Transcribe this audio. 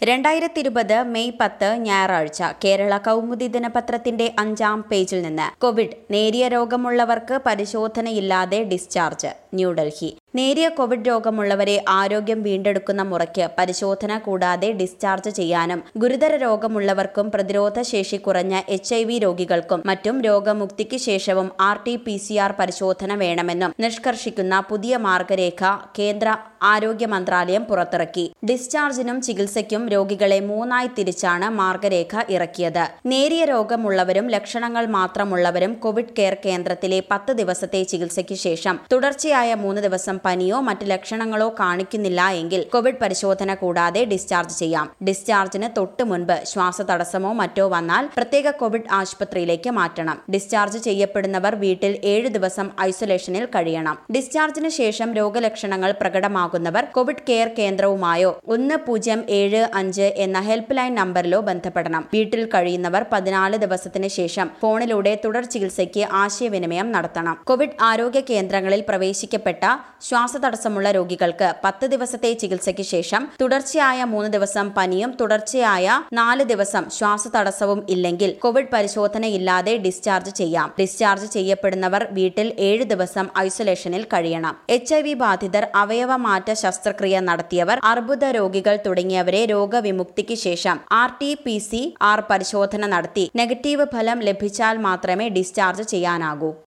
രണ്ടായിരത്തി ഇരുപത് മെയ് പത്ത് ഞായറാഴ്ച കേരള കൗമുദി ദിനപത്രത്തിന്റെ അഞ്ചാം പേജിൽ നിന്ന് കോവിഡ് നേരിയ രോഗമുള്ളവർക്ക് പരിശോധനയില്ലാതെ ഡിസ്ചാർജ് ന്യൂഡൽഹി നേരിയ കോവിഡ് രോഗമുള്ളവരെ ആരോഗ്യം വീണ്ടെടുക്കുന്ന മുറയ്ക്ക് പരിശോധന കൂടാതെ ഡിസ്ചാർജ് ചെയ്യാനും ഗുരുതര രോഗമുള്ളവർക്കും പ്രതിരോധ ശേഷി കുറഞ്ഞ എച്ച് ഐ വി രോഗികൾക്കും മറ്റും രോഗമുക്തിക്ക് ശേഷവും R T P C R പരിശോധന വേണമെന്നും നിഷ്കർഷിക്കുന്ന പുതിയ മാർഗരേഖ കേന്ദ്ര ആരോഗ്യ മന്ത്രാലയം പുറത്തിറക്കി ഡിസ്ചാർജിനും ചികിത്സയ്ക്കും രോഗികളെ മൂന്നായി തിരിച്ചാണ് മാർഗരേഖ ഇറക്കിയത് നേരിയ രോഗമുള്ളവരും ലക്ഷണങ്ങൾ മാത്രമുള്ളവരും കോവിഡ് കെയർ കേന്ദ്രത്തിലെ പത്ത് ദിവസത്തെ ചികിത്സയ്ക്ക് ശേഷം തുടർച്ചയായ മൂന്ന് ദിവസം പനിയോ മറ്റ് ലക്ഷണങ്ങളോ കാണിക്കുന്നില്ല എങ്കിൽ കോവിഡ് പരിശോധന കൂടാതെ ഡിസ്ചാർജ് ചെയ്യാം ഡിസ്ചാർജിന് തൊട്ട് മുൻപ് ശ്വാസതടസ്സമോ മറ്റോ വന്നാൽ പ്രത്യേക കോവിഡ് ആശുപത്രിയിലേക്ക് മാറ്റണം ഡിസ്ചാർജ് ചെയ്യപ്പെടുന്നവർ വീട്ടിൽ ഏഴ് ദിവസം ഐസൊലേഷനിൽ കഴിയണം ഡിസ്ചാർജിന് ശേഷം രോഗലക്ഷണങ്ങൾ പ്രകടമാകുന്നവർ കോവിഡ് കെയർ കേന്ദ്രവുമായോ ഒന്ന് പൂജ്യം ഏഴ് അഞ്ച് എന്ന ഹെൽപ്പ് ലൈൻ നമ്പറിലോ ബന്ധപ്പെടണം വീട്ടിൽ കഴിയുന്നവർ പതിനാല് ദിവസത്തിന് ശേഷം ഫോണിലൂടെ തുടർ ചികിത്സയ്ക്ക് ആശയവിനിമയം നടത്തണം കോവിഡ് ആരോഗ്യ കേന്ദ്രങ്ങളിൽ പ്രവേശിക്കപ്പെട്ട ശ്വാസതടസ്സമുള്ള രോഗികൾക്ക് പത്ത് ദിവസത്തെ ചികിത്സയ്ക്ക് ശേഷം തുടർച്ചയായ മൂന്ന് ദിവസം പനിയും തുടർച്ചയായ നാല് ദിവസം ശ്വാസതടസ്സവും ഇല്ലെങ്കിൽ കോവിഡ് പരിശോധനയില്ലാതെ ഡിസ്ചാർജ് ചെയ്യാം ഡിസ്ചാർജ് ചെയ്യപ്പെടുന്നവർ വീട്ടിൽ ഏഴ് ദിവസം ഐസൊലേഷനിൽ കഴിയണം എച്ച് ഐ വി ബാധിതർ അവയവമാറ്റ ശസ്ത്രക്രിയ നടത്തിയവർ അർബുദ രോഗികൾ തുടങ്ങിയവരെ രോഗവിമുക്തിക്ക് ശേഷം R T P C R പരിശോധന നടത്തി നെഗറ്റീവ് ഫലം ലഭിച്ചാൽ മാത്രമേ ഡിസ്ചാർജ് ചെയ്യാനാകൂ